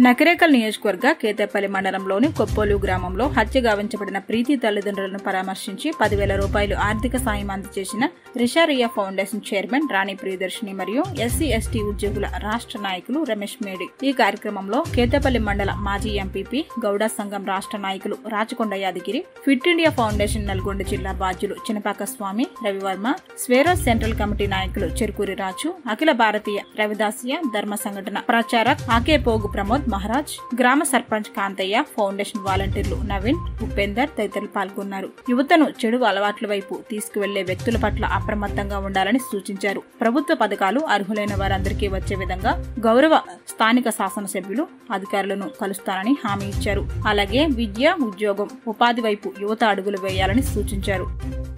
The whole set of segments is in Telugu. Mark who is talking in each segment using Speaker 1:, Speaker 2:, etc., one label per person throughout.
Speaker 1: నకరేకల్ నియోజకవర్గ కేతేపల్లి మండలంలోని కొప్పోలు గ్రామంలో హత్య గావించబడిన ప్రీతి తల్లిదండ్రులను పరామర్శించి పదివేల రూపాయలు ఆర్థిక సాయం అందజేసిన రిషారియా ఫౌండేషన్ చైర్మన్ రాణి ప్రియదర్శిని మరియు ఎస్సీ ఎస్టీ ఉద్యోగుల రాష్ట్ర నాయకులు రమేష్ మేడి ఈ కార్యక్రమంలో కేతేపల్లి మండల మాజీ ఎంపీపీ గౌడ సంఘం రాష్ట్ర నాయకులు Rachakonda Yadagiri fit India foundation Nalgonda జిల్లా బాధ్యులు చినపాక స్వామి రవివర్మ స్వేరోస్ సెంట్రల్ కమిటీ నాయకులు చెరుకూరి రాజు అఖిల భారతీయ రవిదాసియ ధర్మ సంఘటన ప్రచారక్ ఆకే పోగు ప్రమోద్ మహారాజ్ గ్రామ సర్పంచ్ కాంతయ్య ఫౌండేషన్ వాలంటీర్లు నవీన్ ఉపేందర్ తదితరులు పాల్గొన్నారు యువతను చెడు అలవాట్ల వైపు తీసుకువెళ్లే వ్యక్తుల పట్ల అప్రమత్తంగా ఉండాలని సూచించారు ప్రభుత్వ పథకాలు అర్హులైన వారందరికీ వచ్చే విధంగా గౌరవ స్థానిక శాసనసభ్యులు అధికారులను కలుస్తానని హామీ ఇచ్చారు అలాగే విద్య ఉద్యోగం ఉపాధి వైపు యువత అడుగులు వేయాలని సూచించారు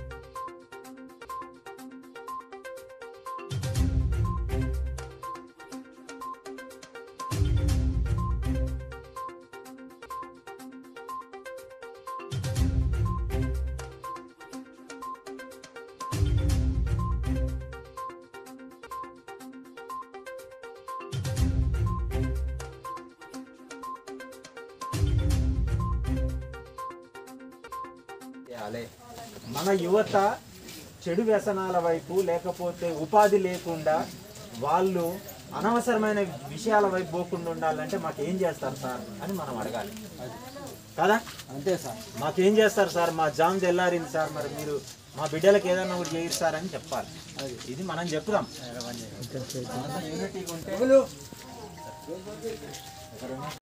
Speaker 2: చేయాలి మన యువత చెడు వ్యసనాల వైపు లేకపోతే ఉపాధి లేకుండా వాళ్ళు అనవసరమైన విషయాల వైపు పోకుండా ఉండాలంటే మాకు ఏం చేస్తారు సార్ అని మనం అడగాలి కదా
Speaker 3: అంతే సార్
Speaker 2: మాకేం చేస్తారు సార్ మా జామ్ తెల్లారింది సార్ మరి మీరు మా బిడ్డలకు ఏదన్నా ఒకటి చేయరు సార్ అని చెప్పాలి ఇది మనం చెప్దాం అంతా యూనిటీగా ఉంటే